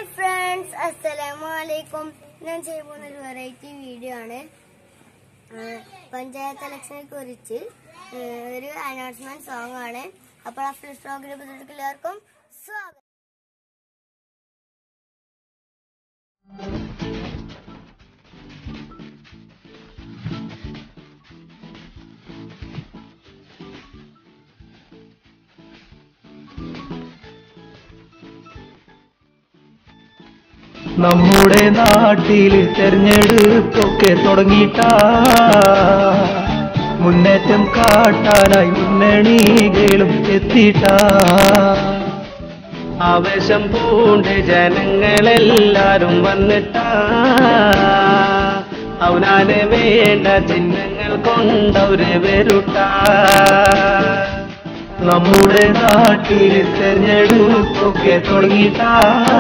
hi friends അസ്സലാമു അലൈക്കും ഞാൻ ചെയ്യാൻ പോകുന്ന ഒരു വെറൈറ്റി വീഡിയോ ആണ് ആ, പഞ്ചായത്ത് ഇലക്ഷനെ കുറിച്ച് ആ, ഒരു അനൗൺസ്മെന്റ് സോങ് ആണ് അപ്പോൾ ആ ഫ്ലഷ് പ്രോഗ്രാം എല്ലാവർക്കും സ്വാഗതം നമ്മുടെ നാട്ടിൽ തെരഞ്ഞെടുപ്പൊക്കെ തുടങ്ങിയിട്ടാ മുന്നേറ്റം കാട്ടാനായി മുന്നണികളും എത്തിയിട്ടാ ആവേശം പൂണ്ട് ജനങ്ങളെല്ലാരും വന്നിട്ടാ അവനാന് വേണ്ട ചിഹ്നങ്ങൾ കൊണ്ടവര് വരുട്ടാ നമ്മുടെ നാട്ടിൽ തെരഞ്ഞെടുപ്പൊക്കെ തുടങ്ങിയിട്ടാ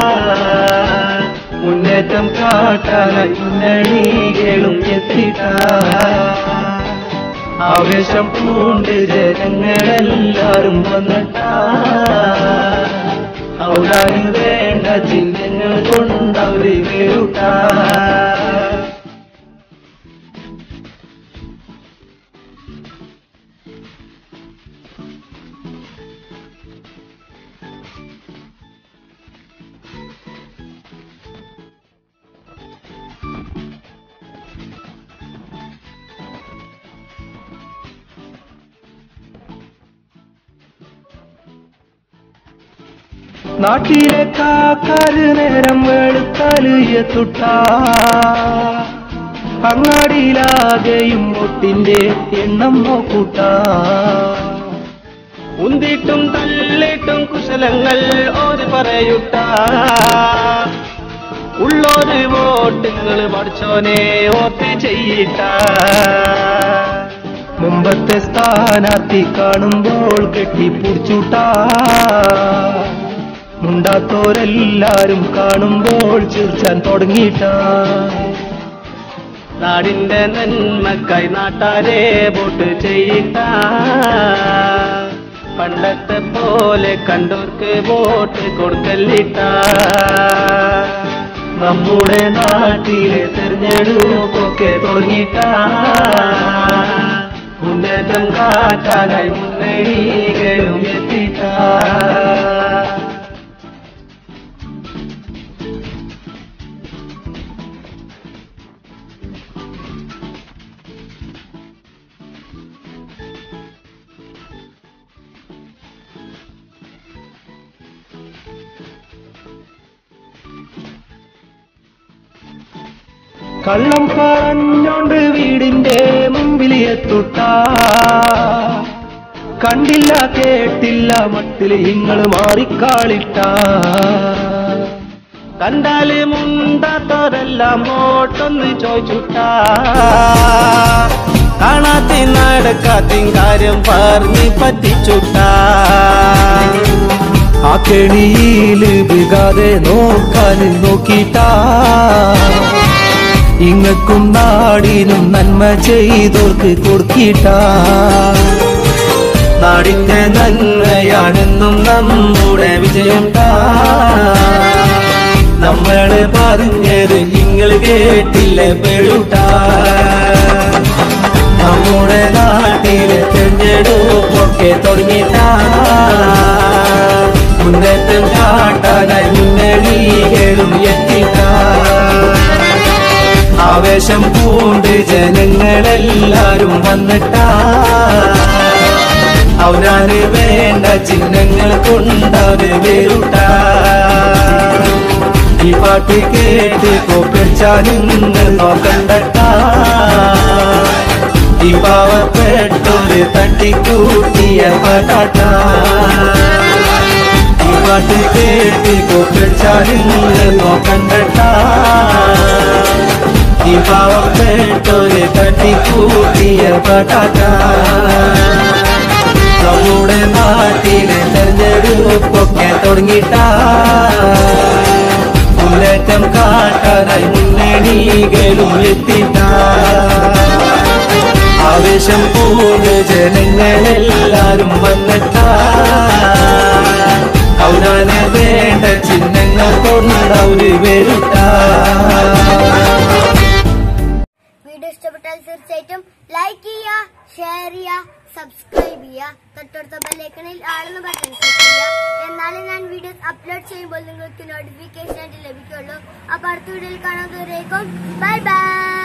മുന്നേറ്റം കാട്ടാനായി മുന്നണികളും എത്തിട്ടാ ആവേശം പൂണ്ട് ജനങ്ങളെല്ലാരും വന്നിട്ടാ അവരാന് വേണ്ട ചിഹ്നങ്ങൾ കൊണ്ടവര് വരുട്ടാ നാട്ടിലെ കാക്കാര് നേരം വെളുത്താല് എത്തുട്ടാ അങ്ങാടിയിലാകെയും ഒട്ടിന്റെ എണ്ണം നോക്കൂട്ടാ ഉന്തിട്ടും തള്ളിട്ടും കുശലങ്ങൾ ഓര് പറയൂട്ടാ ഉള്ളോര് വോട്ടുകൾ പഠിച്ചോനെ ഓർത്ത് ചെയ്യിട്ടാ മുമ്പത്തെ സ്ഥാനാർത്ഥി കാണുമ്പോൾ കെട്ടിപ്പിടിച്ചുട്ടാ മുണ്ടാത്തോരെല്ലാരും കാണുമ്പോൾ ചിർച്ചാൻ തുടങ്ങിയിട്ടാ നാടിന്റെ നന്മക്കായി നാട്ടാരെ വോട്ട് ചെയ്യിട്ടാ പണ്ടത്തെ പോലെ കണ്ടോർക്ക് വോട്ട് കൊടുക്കല്ലിട്ടാ നമ്മുടെ നാട്ടിലെ തെരഞ്ഞെടുപ്പൊക്കെ തുടങ്ങിയിട്ടാ മുന്നേറ്റം കാട്ടാനായി മുന്നണികളും എത്തിട്ടാ കള്ളം പറഞ്ഞോണ്ട് വീടിന്റെ മുമ്പിൽ എത്തുട്ട കണ്ടില്ല കേട്ടില്ല മട്ടില് ഇങ്ങള് മാറിക്കാളിട്ട കണ്ടാല് മുണ്ടാത്തവരെല്ലാം വോട്ടൊന്ന് ചോദിച്ചുട്ട കാണാത്തി നടക്കാത്തിൻ കാര്യം പറഞ്ഞ് പറ്റിച്ചുട്ട ആ കെണിയില് വികാതെ നോക്കാൻ നോക്കിട്ടാ ഇങ്ങക്കും നാടിനും നന്മ ചെയ്തോർക്ക് കൊടുക്കിട്ടാ നാടിന്റെ നന്മയാണെന്നും നമ്മുടെ വിജയം താ നമ്മള് പറഞ്ഞത് നിങ്ങൾ കേട്ടില്ലേ പെടുട്ടാ നമ്മുടെ നാട്ടിലെ തെരഞ്ഞെടുപ്പൊക്കെ തുടങ്ങിട്ടാ മുന്നേറ്റം കാട്ടാനായി മുന്നണികളും എത്തിട്ടാ ആവേശം പൂണ്ട് ജനങ്ങളെല്ലാരും വന്നിട്ടാ അവരാന് വേണ്ട ചിഹ്നങ്ങൾ കൊണ്ടവര് വരുട്ടാ ഈ പാട്ട് കേട്ട് കോപ്പിച്ചാൽ നിങ്ങൾ നോക്കണ്ടട്ടാ ഈ പാവപ്പെട്ടൊരു തട്ടിക്കൂട്ടിയ പാട്ടാട്ടാ ഈ പാട്ട് കേട്ട് കോപ്പിച്ചാൽ നിങ്ങൾ നോക്കണ്ടട്ടാ ഈ പാവപ്പെട്ടൊരു തട്ടിക്കൂട്ടിയ പട്ടാട്ട നമ്മുടെ നാട്ടിലെ തെരഞ്ഞെടുപ്പൊക്കെ തുടങ്ങിട്ടാ മുന്നേറ്റം കാട്ടാനായി മുന്നണികളും എത്തിട്ടാ ആവേശം പൂണ്ട് ജനങ്ങളെല്ലാരും വന്നിട്ടാ അവനാനെ വേണ്ട ചിഹ്നങ്ങൾ കൊണ്ട അവര് വരിട്ട വീഡിയോ ഇഷ്ടപ്പെട്ടാൽ തീർച്ചയായിട്ടും ലൈക്ക് ചെയ്യുക ഷെയർ ചെയ്യുക സബ്സ്ക്രൈബ് ചെയ്യുക തൊട്ടടുത്ത ബെല്ലൈക്കണിൽ ആളെന്ന് ബട്ടൺ ക്ലിക്ക് ചെയ്യുക എന്നാലേ ഞാൻ വീഡിയോസ് അപ്ലോഡ് ചെയ്യുമ്പോൾ നിങ്ങൾക്ക് നോട്ടിഫിക്കേഷൻ ആയിട്ട് ലഭിക്കുള്ളൂ അപ്പൊ അടുത്ത വീഡിയോയിൽ കാണാൻ ദൂരേക്കും ബൈ ബൈ